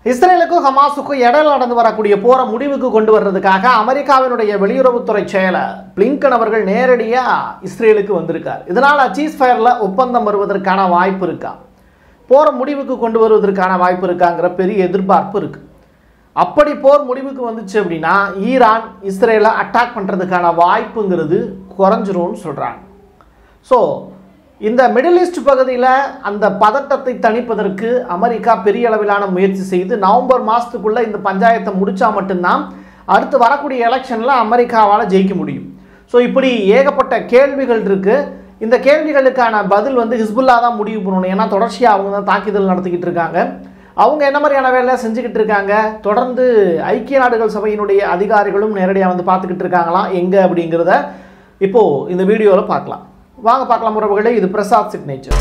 இஸ்ரேலுக்கும் ஹமாஸுக்கும் இடையில நடந்து வரக்கூடிய போரை முடிவுக்கு கொண்டு வர்றதுக்காக அமெரிக்காவினுடைய வெளியுறவுத்துறை செயலர் பிளிங்கன் அவர்கள் நேரடியாக இஸ்ரேலுக்கு வந்திருக்கார் இதனால் சீஸ் ஃபயரில் ஒப்பந்தம் வருவதற்கான வாய்ப்பு இருக்கா போரை முடிவுக்கு கொண்டு வருவதற்கான வாய்ப்பு இருக்காங்கிற பெரிய எதிர்பார்ப்பு இருக்கு அப்படி போர் முடிவுக்கு வந்துச்சு அப்படின்னா ஈரான் இஸ்ரேலை அட்டாக் பண்ணுறதுக்கான வாய்ப்புங்கிறது குறைஞ்சிரும்னு சொல்கிறாங்க ஸோ இந்த மிடில் ஈஸ்ட் பகுதியில் அந்த பதட்டத்தை தணிப்பதற்கு அமெரிக்கா பெரிய அளவிலான முயற்சி செய்து நவம்பர் மாதத்துக்குள்ளே இந்த பஞ்சாயத்தை முடித்தா மட்டும்தான் அடுத்து வரக்கூடிய எலெக்ஷனில் அமெரிக்காவால் ஜெயிக்க முடியும் ஸோ இப்படி ஏகப்பட்ட கேள்விகள் இருக்குது இந்த கேள்விகளுக்கான பதில் வந்து ஹிஸ்புல்லா தான் முடிவு பண்ணணும் ஏன்னா தொடர்ச்சியாக அவங்க தான் தாக்குதல் நடத்திக்கிட்டு இருக்காங்க அவங்க என்ன மாதிரியான வேலை செஞ்சுக்கிட்டு இருக்காங்க தொடர்ந்து ஐக்கிய நாடுகள் சபையினுடைய அதிகாரிகளும் நேரடியாக வந்து பார்த்துக்கிட்டு இருக்காங்களாம் எங்கே அப்படிங்கிறத இப்போது இந்த வீடியோவில் பார்க்கலாம் வாங்க பார்க்கலாம் உறவுகளே இது பிரசாத் சிக்னேச்சர்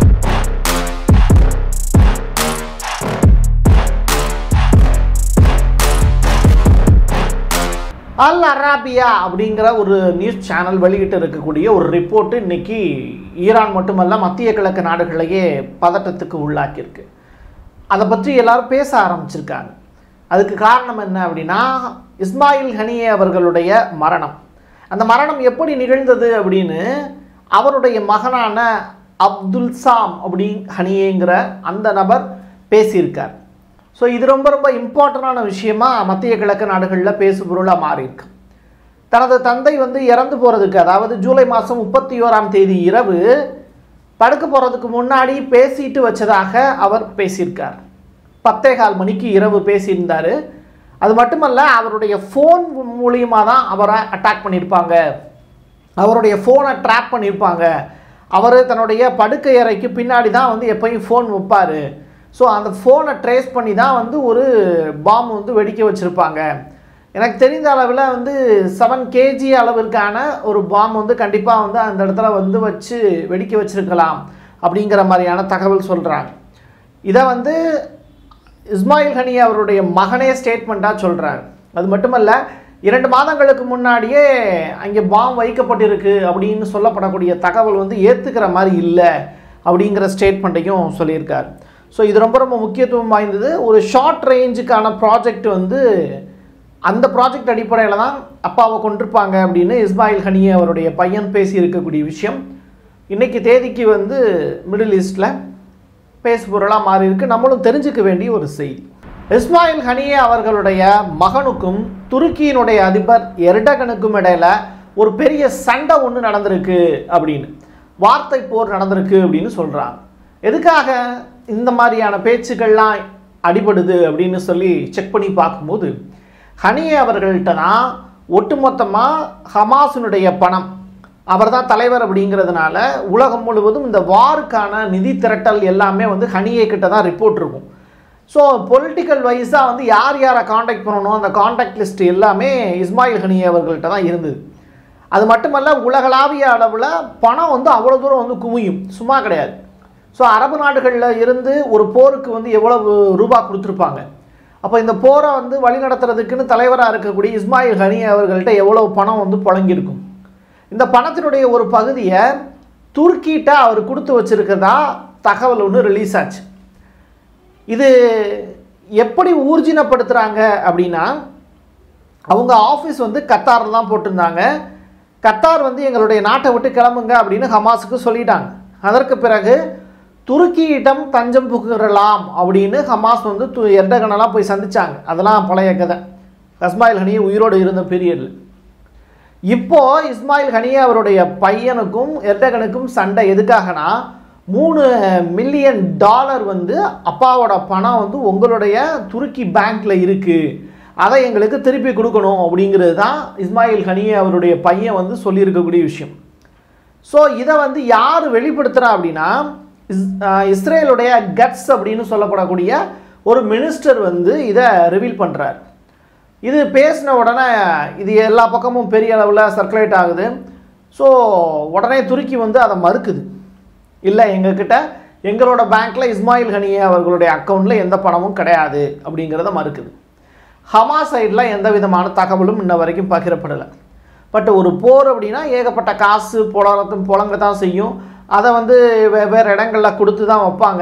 அல் அராபியா அப்படிங்கிற ஒரு நியூஸ் சேனல் வெளியிட்டு இருக்கக்கூடிய ஒரு ரிப்போர்ட் இன்னைக்கு ஈரான் மட்டுமல்ல மத்திய கிழக்கு நாடுகளையே பதட்டத்துக்கு உள்ளாக்கியிருக்கு அதை பற்றி எல்லாரும் பேச ஆரம்பிச்சிருக்காங்க அதுக்கு காரணம் என்ன அப்படின்னா இஸ்மாயில் ஹனியே அவர்களுடைய மரணம் அந்த மரணம் எப்படி நிகழ்ந்தது அப்படின்னு அவருடைய மகனான அப்துல் சாம் அப்படி ஹனியேங்கிற அந்த நபர் பேசியிருக்கார் ஸோ இது ரொம்ப ரொம்ப இம்பார்ட்டண்டான விஷயமா மத்திய கிழக்கு நாடுகளில் பேசுபொருளாக மாறியிருக்கு தனது தந்தை வந்து இறந்து போகிறதுக்கு அதாவது ஜூலை மாதம் முப்பத்தி ஓராம் தேதி இரவு படுக்க போகிறதுக்கு முன்னாடி பேசிட்டு வச்சதாக அவர் பேசியிருக்கார் பத்தே கால் மணிக்கு இரவு பேசியிருந்தார் அது மட்டுமல்ல அவருடைய ஃபோன் மூலியமாக தான் அவரை அட்டாக் பண்ணியிருப்பாங்க அவருடைய ஃபோனை ட்ராப் பண்ணியிருப்பாங்க அவர் தன்னுடைய படுக்கை அறைக்கு பின்னாடி தான் வந்து எப்பயும் ஃபோன் வைப்பார் ஸோ அந்த ஃபோனை ட்ரேஸ் பண்ணி தான் வந்து ஒரு பாம் வந்து வெடிக்க வச்சுருப்பாங்க எனக்கு தெரிந்த அளவில் வந்து செவன் கேஜி அளவிற்கான ஒரு பாம் வந்து கண்டிப்பாக வந்து அந்த இடத்துல வந்து வச்சு வெடிக்க வச்சிருக்கலாம் அப்படிங்கிற மாதிரியான தகவல் சொல்கிறாங்க இதை வந்து இஸ்மாயில் ஹனி அவருடைய மகனே ஸ்டேட்மெண்ட்டாக சொல்கிறார் அது மட்டுமல்ல இரண்டு மாதங்களுக்கு முன்னாடியே அங்கே பாம் வைக்கப்பட்டிருக்கு அப்படின்னு சொல்லப்படக்கூடிய தகவல் வந்து ஏற்றுக்கிற மாதிரி இல்லை அப்படிங்கிற ஸ்டேட்மெண்ட்டையும் சொல்லியிருக்கார் ஸோ இது ரொம்ப ரொம்ப முக்கியத்துவம் வாய்ந்தது ஒரு ஷார்ட் ரேஞ்சுக்கான ப்ராஜெக்ட் வந்து அந்த ப்ராஜெக்ட் அடிப்படையில் தான் அப்பாவை கொண்டிருப்பாங்க அப்படின்னு இஸ்மாயில் ஹனியே அவருடைய பையன் பேசி இருக்கக்கூடிய விஷயம் இன்றைக்கி தேதிக்கு வந்து மிடில் ஈஸ்டில் பேசுபொருளாக மாறி இருக்கு நம்மளும் தெரிஞ்சுக்க வேண்டிய ஒரு செய்தி இஸ்மாயில் ஹனியே அவர்களுடைய மகனுக்கும் துருக்கியினுடைய அதிபர் எர்டகனுக்கும் இடையில ஒரு பெரிய சண்டை ஒன்று நடந்திருக்கு அப்படின்னு வார்த்தை போர் நடந்திருக்கு அப்படின்னு சொல்கிறாங்க எதுக்காக இந்த மாதிரியான பேச்சுக்கள்லாம் அடிபடுது அப்படின்னு சொல்லி செக் பண்ணி பார்க்கும்போது ஹனியே அவர்கள்ட்ட தான் ஒட்டுமொத்தமாக ஹமாஸினுடைய பணம் அவர் தான் தலைவர் அப்படிங்கிறதுனால உலகம் முழுவதும் இந்த வாருக்கான நிதி திரட்டல் எல்லாமே வந்து ஹனியே கிட்ட தான் ரிப்போர்ட் இருக்கும் ஸோ பொலிட்டிக்கல் வைஸாக வந்து யார் யாரை காண்டாக்ட் பண்ணணும் அந்த காண்டாக்ட் லிஸ்ட் எல்லாமே இஸ்மாயில் ஹனியே அவர்கள்ட்ட தான் இருந்தது அது மட்டுமல்ல உலகளாவிய அளவில் பணம் வந்து அவ்வளோ தூரம் வந்து குமியும் சும்மா கிடையாது ஸோ அரபு நாடுகளில் இருந்து ஒரு போருக்கு வந்து எவ்வளவு ரூபா கொடுத்துருப்பாங்க அப்போ இந்த போரை வந்து வழிநடத்துறதுக்குன்னு தலைவராக இருக்கக்கூடிய இஸ்மாயில் ஹனியே அவர்கள்ட்ட எவ்வளவு பணம் வந்து புழங்கியிருக்கும் இந்த பணத்தினுடைய ஒரு பகுதியை துருக்கிட்ட அவர் கொடுத்து வச்சிருக்கதா தகவல் ஒன்று ரிலீஸ் ஆச்சு இது எப்படி ஊர்ஜினப்படுத்துகிறாங்க அப்படின்னா அவங்க ஆஃபீஸ் வந்து கத்தாரில் தான் போட்டிருந்தாங்க கத்தார் வந்து எங்களுடைய நாட்டை விட்டு கிளம்புங்க அப்படின்னு ஹமாஸுக்கு சொல்லிட்டாங்க அதற்கு பிறகு துருக்கியிடம் தஞ்சம் புகழலாம் அப்படின்னு ஹமாஸ் வந்து து எர்டகனெல்லாம் போய் சந்திச்சாங்க அதெல்லாம் பழைய கதை இஸ்மாயில் ஹனியே உயிரோடு இருந்த பீரியடில் இப்போ இஸ்மாயில் ஹனியே அவருடைய பையனுக்கும் எர்டகனுக்கும் சண்டை எதுக்காகனா மூணு மில்லியன் டாலர் வந்து அப்பாவோட பணம் வந்து உங்களுடைய துருக்கி பேங்க்ல இருக்கு அதை எங்களுக்கு திருப்பி கொடுக்கணும் அப்படிங்கிறது தான் இஸ்மாயில் ஹனியே அவருடைய பையன் வந்து சொல்லியிருக்கக்கூடிய விஷயம் ஸோ இதை வந்து யார் வெளிப்படுத்துகிறா அப்படின்னா இஸ் ஆஹ் இஸ்ரேலுடைய கட்ஸ் அப்படின்னு சொல்லப்படக்கூடிய ஒரு மினிஸ்டர் வந்து இதை ரிவீல் பண்ணுறார் இது பேசின உடனே இது எல்லா பக்கமும் பெரிய அளவில் சர்க்குலேட் ஆகுது ஸோ உடனே துருக்கி வந்து அதை மறுக்குது இல்லை எங்ககிட்ட எங்களோட பேங்க்கில் இஸ்மாயில் ஹனியே அவர்களுடைய அக்கௌண்ட்டில் எந்த பணமும் கிடையாது அப்படிங்கிறத மறுக்குது ஹமா சைடில் எந்த விதமான தகவலும் இன்ன வரைக்கும் பகிரப்படலை பட் ஒரு போர் அப்படின்னா ஏகப்பட்ட காசு புலரத்தும் புழங்க தான் செய்யும் அதை வந்து வெவ்வேறு இடங்களில் கொடுத்து தான் வைப்பாங்க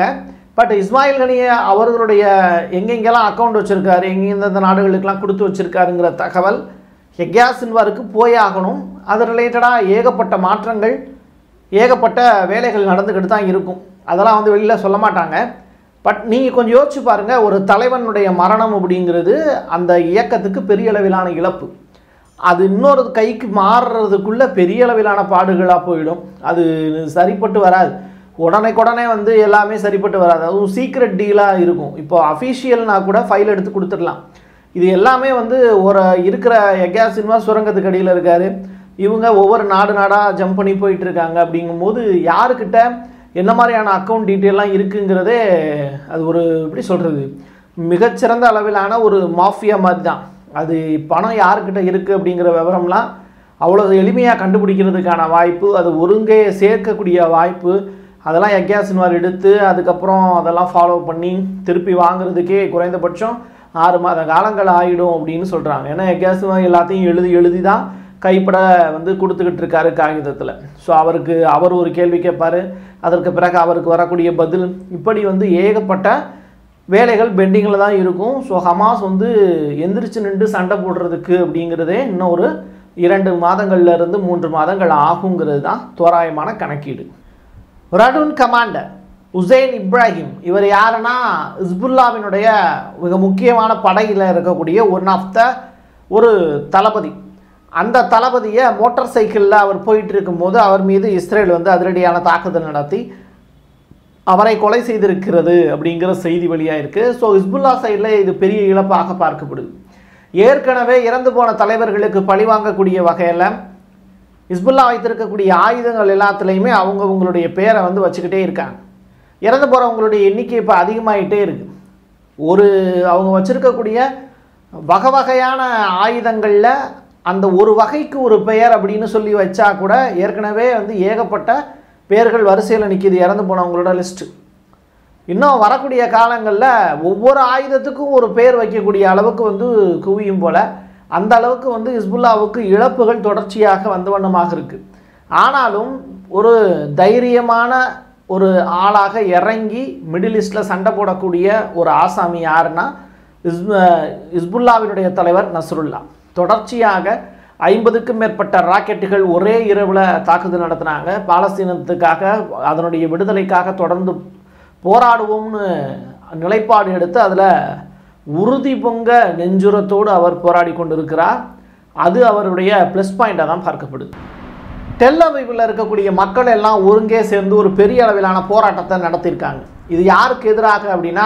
பட் இஸ்மாயில் கனிய அவர்களுடைய எங்கெங்கெல்லாம் அக்கௌண்ட் வச்சுருக்காரு எங்கெந்த நாடுகளுக்கெல்லாம் கொடுத்து வச்சுருக்காருங்கிற தகவல் ஹெக்யா சின்வாருக்கு போய் ஆகணும் அது ரிலேட்டடாக ஏகப்பட்ட மாற்றங்கள் ஏகப்பட்ட வேலைகள் நடந்துக்கிட்டு தான் இருக்கும் அதெல்லாம் வந்து வெளியில் சொல்ல மாட்டாங்க பட் நீங்கள் கொஞ்சம் யோசிச்சு பாருங்கள் ஒரு தலைவனுடைய மரணம் அப்படிங்கிறது அந்த இயக்கத்துக்கு பெரிய அளவிலான இழப்பு அது இன்னொரு கைக்கு மாறுறதுக்குள்ள பெரிய அளவிலான பாடுகளாக போயிடும் அது சரிப்பட்டு வராது உடனேக்குடனே வந்து எல்லாமே சரிப்பட்டு வராது அதுவும் சீக்ரெட் டீலாக இருக்கும் இப்போ அஃபீஷியல்னா கூட ஃபைல் எடுத்து கொடுத்துடலாம் இது எல்லாமே வந்து ஒரு இருக்கிற எக்யா சினிமா சுரங்கத்துக்கு அடியில் இருக்காரு இவங்க ஒவ்வொரு நாடு நாடாக ஜம்ப் பண்ணி போயிட்டு இருக்காங்க அப்படிங்கும்போது யாருக்கிட்ட என்ன மாதிரியான அக்கௌண்ட் டீட்டெயிலாம் இருக்குங்கிறதே அது ஒரு எப்படி சொல்கிறது மிகச்சிறந்த அளவிலான ஒரு மாஃபியா மாதிரி தான் அது பணம் யாருக்கிட்ட இருக்குது அப்படிங்கிற விவரம்லாம் அவ்வளோ எளிமையாக கண்டுபிடிக்கிறதுக்கான வாய்ப்பு அது ஒருங்கே சேர்க்கக்கூடிய வாய்ப்பு அதெல்லாம் எக்யா சினிமார் எடுத்து அதுக்கப்புறம் அதெல்லாம் ஃபாலோ பண்ணி திருப்பி வாங்குறதுக்கே குறைந்தபட்சம் ஆறு மாத காலங்கள் ஆகிடும் அப்படின்னு சொல்கிறாங்க ஏன்னா எக்யா சினிமா எல்லாத்தையும் எழுதி எழுதி தான் கைப்பட வந்து கொடுத்துக்கிட்டு இருக்காரு காகிதத்தில் ஸோ அவருக்கு அவர் ஒரு கேள்வி கேட்பார் அதற்கு பிறகு அவருக்கு வரக்கூடிய பதில் இப்படி வந்து ஏகப்பட்ட வேலைகள் பெண்டிங்கில் தான் இருக்கும் ஸோ ஹமாஸ் வந்து எந்திரிச்சு நின்று சண்டை போடுறதுக்கு அப்படிங்கிறதே இன்னும் ஒரு இரண்டு மாதங்கள்ல இருந்து மூன்று மாதங்கள் ஆகுங்கிறது தான் தோராயமான கணக்கீடு ரடூன் கமாண்டர் உசேன் இப்ராஹிம் இவர் யாருன்னா இஸ்புல்லாவினுடைய மிக முக்கியமான படையில் இருக்கக்கூடிய ஒன் ஆஃப் த ஒரு தளபதி அந்த தளபதியை மோட்டார் சைக்கிளில் அவர் போயிட்டு இருக்கும்போது அவர் மீது இஸ்ரேல் வந்து அதிரடியான தாக்குதல் நடத்தி அவரை கொலை செய்திருக்கிறது அப்படிங்கிற செய்தி வெளியாக இருக்குது ஸோ ஹிஸ்புல்லா சைடில் இது பெரிய இழப்பாக பார்க்கப்படுது ஏற்கனவே இறந்து போன தலைவர்களுக்கு பழிவாங்கக்கூடிய வகையில் ஹிஸ்புல்லா வைத்திருக்கக்கூடிய ஆயுதங்கள் எல்லாத்துலேயுமே அவங்கவுங்களுடைய பேரை வந்து வச்சுக்கிட்டே இருக்காங்க இறந்து போகிறவங்களுடைய எண்ணிக்கை இப்போ அதிகமாகிட்டே இருக்கு ஒரு அவங்க வச்சுருக்கக்கூடிய வகை வகையான ஆயுதங்களில் அந்த ஒரு வகைக்கு ஒரு பெயர் அப்படின்னு சொல்லி வச்சா கூட ஏற்கனவே வந்து ஏகப்பட்ட பேர்கள் வரிசையில் நிற்கிது இறந்து போனவங்களோட லிஸ்ட்டு இன்னும் வரக்கூடிய காலங்களில் ஒவ்வொரு ஆயுதத்துக்கும் ஒரு பேர் வைக்கக்கூடிய அளவுக்கு வந்து குவியும் போல் அந்த அளவுக்கு வந்து ஹிஸ்புல்லாவுக்கு இழப்புகள் தொடர்ச்சியாக வந்த வண்ணமாக இருக்குது ஆனாலும் ஒரு தைரியமான ஒரு ஆளாக இறங்கி மிடில் ஈஸ்டில் சண்டை போடக்கூடிய ஒரு ஆசாமி யாருன்னா இஸ் இஸ்புல்லாவினுடைய தலைவர் நஸ்ருல்லா தொடர்ச்சியாக ஐம்பதுக்கும் மேற்பட்ட ராக்கெட்டுகள் ஒரே இரவில் தாக்குதல் நடத்தினாங்க பாலஸ்தீனத்துக்காக அதனுடைய விடுதலைக்காக தொடர்ந்து போராடுவோம்னு நிலைப்பாடு எடுத்து அதில் உறுதி பொங்க நெஞ்சுரத்தோடு அவர் போராடி கொண்டிருக்கிறார் அது அவருடைய ப்ளஸ் பாயிண்டாக தான் பார்க்கப்படுது டெல்லவைவில் இருக்கக்கூடிய மக்கள் எல்லாம் ஒருங்கே சேர்ந்து ஒரு பெரிய அளவிலான போராட்டத்தை நடத்தியிருக்காங்க இது யாருக்கு எதிராக அப்படின்னா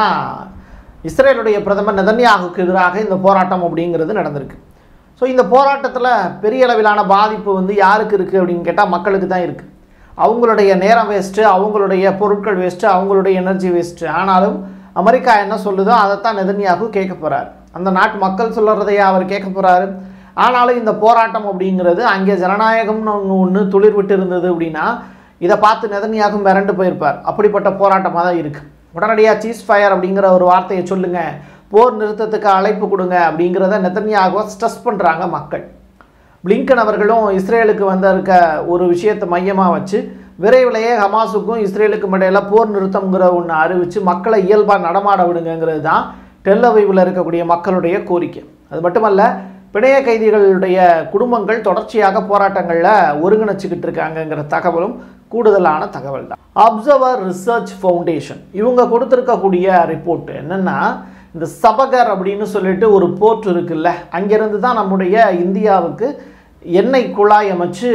இஸ்ரேலுடைய பிரதமர் நெதன்யாகுக்கு எதிராக இந்த போராட்டம் அப்படிங்கிறது நடந்திருக்கு ஸோ இந்த போராட்டத்தில் பெரிய அளவிலான பாதிப்பு வந்து யாருக்கு இருக்குது அப்படின்னு கேட்டால் மக்களுக்கு தான் இருக்குது அவங்களுடைய நேரம் வேஸ்ட்டு அவங்களுடைய பொருட்கள் வேஸ்ட்டு அவங்களுடைய எனர்ஜி வேஸ்ட்டு ஆனாலும் அமெரிக்கா என்ன சொல்லுதோ அதைத்தான் நெதன்யாகு கேட்க போகிறார் அந்த நாட்டு மக்கள் சொல்லுறதையே அவர் கேட்க போகிறாரு ஆனாலும் இந்த போராட்டம் அப்படிங்கிறது அங்கே ஜனநாயகம்னு ஒன்று ஒன்று துளிர் விட்டு இருந்தது அப்படின்னா இதை பார்த்து நெதன்யாகும் மிரண்டு போயிருப்பார் அப்படிப்பட்ட போராட்டமாக தான் இருக்குது உடனடியாக சீஸ் ஃபயர் அப்படிங்கிற ஒரு வார்த்தையை சொல்லுங்கள் போர் நிறுத்தத்துக்கு அழைப்பு கொடுங்க அப்படிங்கிறத நெதன்யாகுவை ஸ்ட்ரெஸ் பண்ணுறாங்க மக்கள் பிளிங்கன் அவர்களும் இஸ்ரேலுக்கு வந்த இருக்க ஒரு விஷயத்தை மையமாக வச்சு விரைவிலேயே ஹமாஸுக்கும் இஸ்ரேலுக்கும் இடையில போர் நிறுத்தம்ங்கிற ஒன்று அறிவித்து மக்களை இயல்பாக நடமாட விடுங்கிறது தான் டெல்லவைவில் இருக்கக்கூடிய மக்களுடைய கோரிக்கை அது மட்டுமல்ல பிணைய கைதிகளுடைய குடும்பங்கள் தொடர்ச்சியாக போராட்டங்களில் ஒருங்கிணைச்சிக்கிட்டு இருக்காங்கங்கிற தகவலும் கூடுதலான தகவல் தான் அப்சர்வர் ரிசர்ச் ஃபவுண்டேஷன் இவங்க கொடுத்துருக்கக்கூடிய ரிப்போர்ட் என்னென்னா இந்த சபகர் அப்படின்னு சொல்லிட்டு ஒரு போர்ட் இருக்குல்ல அங்கேருந்து தான் நம்முடைய இந்தியாவுக்கு எண்ணெய் குழாய் அமைச்சு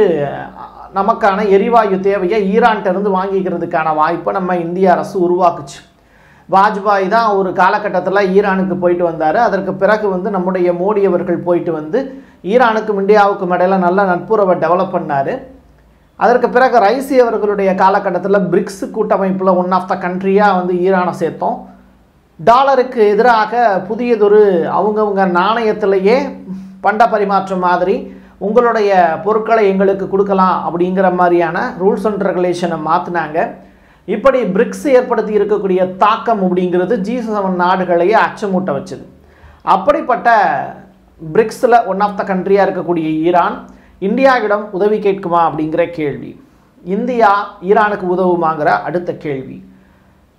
நமக்கான எரிவாயு தேவையை ஈரான்கிட்ட இருந்து வாங்கிக்கிறதுக்கான வாய்ப்பை நம்ம இந்திய அரசு உருவாக்குச்சு வாஜ்பாய் தான் ஒரு காலகட்டத்தில் ஈரானுக்கு போயிட்டு வந்தார் அதற்கு பிறகு வந்து நம்முடைய மோடி அவர்கள் போயிட்டு வந்து ஈரானுக்கும் இந்தியாவுக்கும் இடையில நல்ல நட்புறவை டெவலப் பண்ணார் அதற்கு பிறகு ரைசி அவர்களுடைய காலகட்டத்தில் பிரிக்ஸ் கூட்டமைப்பில் ஒன் ஆஃப் த கண்ட்ரியாக வந்து ஈரானை சேர்த்தோம் டாலருக்கு எதிராக புதியதொரு அவங்கவுங்க நாணயத்திலேயே பண்ட பரிமாற்றம் மாதிரி உங்களுடைய பொருட்களை எங்களுக்கு கொடுக்கலாம் அப்படிங்கிற மாதிரியான ரூல்ஸ் அண்ட் ரெகுலேஷனை மாற்றினாங்க இப்படி பிரிக்ஸ் ஏற்படுத்தி இருக்கக்கூடிய தாக்கம் அப்படிங்கிறது ஜி செவன் நாடுகளையே அச்சமூட்ட வச்சுது அப்படிப்பட்ட பிரிக்ஸில் ஒன் ஆஃப் த கண்ட்ரியாக இருக்கக்கூடிய ஈரான் இந்தியாவிடம் உதவி கேட்குமா அப்படிங்கிற கேள்வி இந்தியா ஈரானுக்கு உதவுமாங்கிற அடுத்த கேள்வி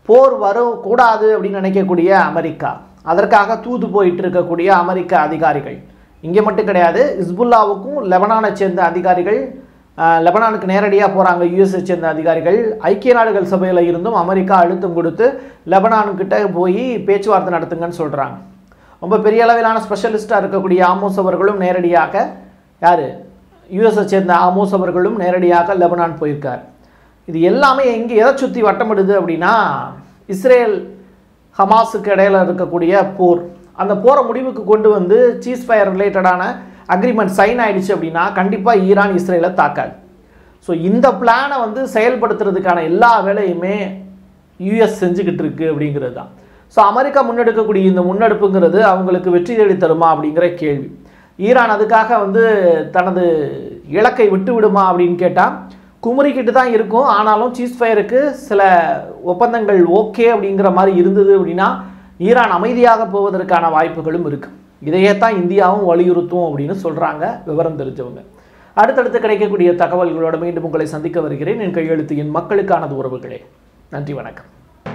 போர் வரக்கூடாது அப்படின்னு நினைக்கக்கூடிய அமெரிக்கா அதற்காக தூது போயிட்டு இருக்கக்கூடிய அமெரிக்க அதிகாரிகள் இங்கே மட்டும் கிடையாது இஸ்புல்லாவுக்கும் லெபனானை சேர்ந்த அதிகாரிகள் அஹ், லெபனானுக்கு நேரடியாக போகிறாங்க யூஎஸ்ஐ சேர்ந்த அதிகாரிகள் ஐக்கிய நாடுகள் சபையில் இருந்தும் அமெரிக்கா அழுத்தம் கொடுத்து லெபனானுக்கிட்ட போய் பேச்சுவார்த்தை நடத்துங்கன்னு சொல்கிறாங்க ரொம்ப பெரிய அளவிலான ஸ்பெஷலிஸ்ட்டாக இருக்கக்கூடிய ஆமோஸ் அவர்களும் நேரடியாக யார் யூஎஸ்ஐ சேர்ந்த ஆமோஸ் அவர்களும் நேரடியாக லெபனான் போயிருக்கார் இது எல்லாமே எங்கே எதை சுற்றி வட்டமிடுது அப்படின்னா இஸ்ரேல் ஹமாஸுக்கு இடையில இருக்கக்கூடிய போர் அந்த போரை முடிவுக்கு கொண்டு வந்து சீஸ் ஃபயர் ரிலேட்டடான அக்ரிமெண்ட் சைன் ஆயிடுச்சு அப்படின்னா கண்டிப்பாக ஈரான் இஸ்ரேலை தாக்காது ஸோ இந்த பிளானை வந்து செயல்படுத்துறதுக்கான எல்லா வேலையுமே யூஎஸ் செஞ்சுக்கிட்டு இருக்கு அப்படிங்கிறது தான் ஸோ அமெரிக்கா முன்னெடுக்கக்கூடிய இந்த முன்னெடுப்புங்கிறது அவங்களுக்கு வெற்றி தேடி தருமா அப்படிங்கிற கேள்வி ஈரான் அதுக்காக வந்து தனது இலக்கை விட்டு விடுமா அப்படின்னு கேட்டால் குமுறிக்கிட்டு தான் இருக்கும் ஆனாலும் சீஸ் ஃபயருக்கு சில ஒப்பந்தங்கள் ஓகே அப்படிங்கிற மாதிரி இருந்தது அப்படின்னா ஈரான் அமைதியாக போவதற்கான வாய்ப்புகளும் இருக்குது இதையே தான் இந்தியாவும் வலியுறுத்தும் அப்படின்னு சொல்கிறாங்க விவரம் தெரிஞ்சவங்க அடுத்தடுத்து கிடைக்கக்கூடிய தகவல்களோட மீண்டும் உங்களை சந்திக்க வருகிறேன் என் கையெழுத்து என் மக்களுக்கானது உறவுகளே நன்றி வணக்கம்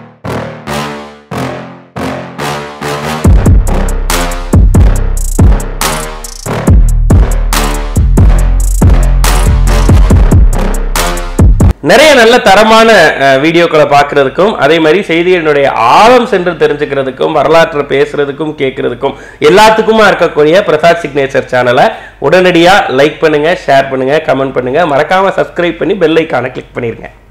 நிறைய நல்ல தரமான அஹ், வீடியோக்களை பார்க்கறதுக்கும் அதே மாதிரி செய்திகளினுடைய ஆழம் சென்று தெரிஞ்சுக்கிறதுக்கும் வரலாற்றை பேசுறதுக்கும் கேட்கறதுக்கும் எல்லாத்துக்குமா இருக்கக்கூடிய பிரசாத் சிக்னேச்சர் சேனலை உடனடியாக லைக் பண்ணுங்க ஷேர் பண்ணுங்க கமெண்ட் பண்ணுங்க மறக்காம சப்ஸ்கிரைப் பண்ணி பெல் ஐக்கானை கிளிக் பண்ணிருங்க